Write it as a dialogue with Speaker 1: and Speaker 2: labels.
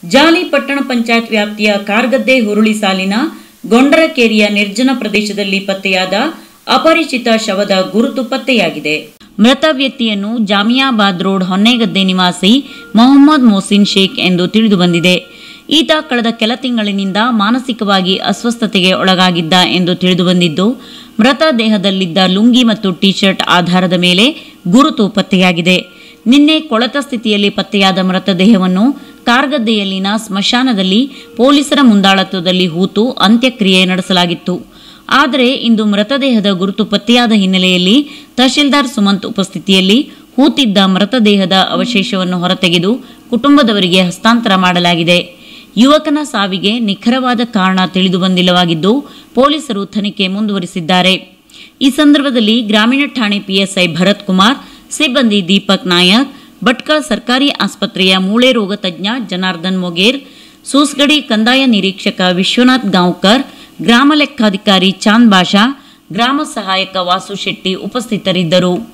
Speaker 1: ಜಾಲಿ ಪಟ್ಟಣ ಪಂಚಾಯತ್ ವ್ಯಾಪ್ತಿಯ ಕಾರ್ಗದ್ದೆ ಹುರುಳಿ ಸಾಲಿನ ಗೊಂಡರಕೇರಿಯ ನಿರ್ಜನ ಪ್ರದೇಶದಲ್ಲಿ ಪತ್ತೆಯಾದ ಅಪರಿಚಿತ ಶವದ ಗುರುತು ಪತ್ತೆಯಾಗಿದೆ ಮೃತ ವ್ಯಕ್ತಿಯನ್ನು ಜಾಮಿಯಾಬಾದ್ ರೋಡ್ ಹೊನ್ನೆಗದ್ದೆ ನಿವಾಸಿ ಮೊಹಮ್ಮದ್ ಮೊಹಸಿನ್ ಶೇಖ್ ಎಂದು ತಿಳಿದುಬಂದಿದೆ ಈತ ಕಳೆದ ಕೆಲ ತಿಂಗಳಿನಿಂದ ಮಾನಸಿಕವಾಗಿ ಅಸ್ವಸ್ಥತೆಗೆ ಒಳಗಾಗಿದ್ದ ಎಂದು ತಿಳಿದುಬಂದಿದ್ದು ಮೃತ ದೇಹದಲ್ಲಿದ್ದ ಲುಂಗಿ ಮತ್ತು ಟಿ ಶರ್ಟ್ ಆಧಾರದ ಮೇಲೆ ಗುರುತು ಪತ್ತೆಯಾಗಿದೆ ನಿನ್ನೆ ಕೊಳತ ಸ್ಥಿತಿಯಲ್ಲಿ ಪತ್ತೆಯಾದ ಮೃತದೇಹವನ್ನು ಕಾರ್ಗದ್ದೆಯಲ್ಲಿನ ಸ್ಮಶಾನದಲ್ಲಿ ಪೊಲೀಸರ ಮುಂದಾಳತ್ವದಲ್ಲಿ ಹೂತು ಅಂತ್ಯಕ್ರಿಯೆ ನಡೆಸಲಾಗಿತ್ತು ಆದರೆ ಇಂದು ಮೃತದೇಹದ ಗುರುತು ಪತ್ತೆಯಾದ ಹಿನ್ನೆಲೆಯಲ್ಲಿ ತಹಶೀಲ್ದಾರ್ ಸುಮಂತ್ ಉಪಸ್ಥಿತಿಯಲ್ಲಿ ಹೂತಿದ್ದ ಮೃತದೇಹದ ಅವಶೇಷವನ್ನು ಹೊರತೆಗೆದು ಕುಟುಂಬದವರಿಗೆ ಹಸ್ತಾಂತರ ಮಾಡಲಾಗಿದೆ ಯುವಕನ ಸಾವಿಗೆ ನಿಖರವಾದ ಕಾರಣ ತಿಳಿದು ಬಂದಿಲ್ಲವಾಗಿದ್ದು ಪೊಲೀಸರು ತನಿಖೆ ಮುಂದುವರಿಸಿದ್ದಾರೆ ಈ ಸಂದರ್ಭದಲ್ಲಿ ಗ್ರಾಮೀಣ ಠಾಣೆ ಪಿಎಸ್ಐ ಭರತ್ ಕುಮಾರ್ ಸಿಬ್ಬಂದಿ ದೀಪಕ್ ನಾಯಕ್ ಭಟ್ಕಳ ಸರ್ಕಾರಿ ಆಸ್ಪತ್ರೆಯ ಮೂಳೆ ರೋಗ ತಜ್ಞ ಜನಾರ್ದನ್ ಮೊಗೇರ್ ಸೂಸ್ಗಡಿ ಕಂದಾಯ ನಿರೀಕ್ಷಕ ವಿಶ್ವನಾಥ್ ಗಾಂವ್ಕರ್ ಗ್ರಾಮ ಲೆಕ್ಕಾಧಿಕಾರಿ ಚಾಂದ್ ಬಾಷಾ ಗ್ರಾಮ ಸಹಾಯಕ ವಾಸು ಶೆಟ್ಟಿ ಉಪಸ್ಥಿತರಿದ್ದರು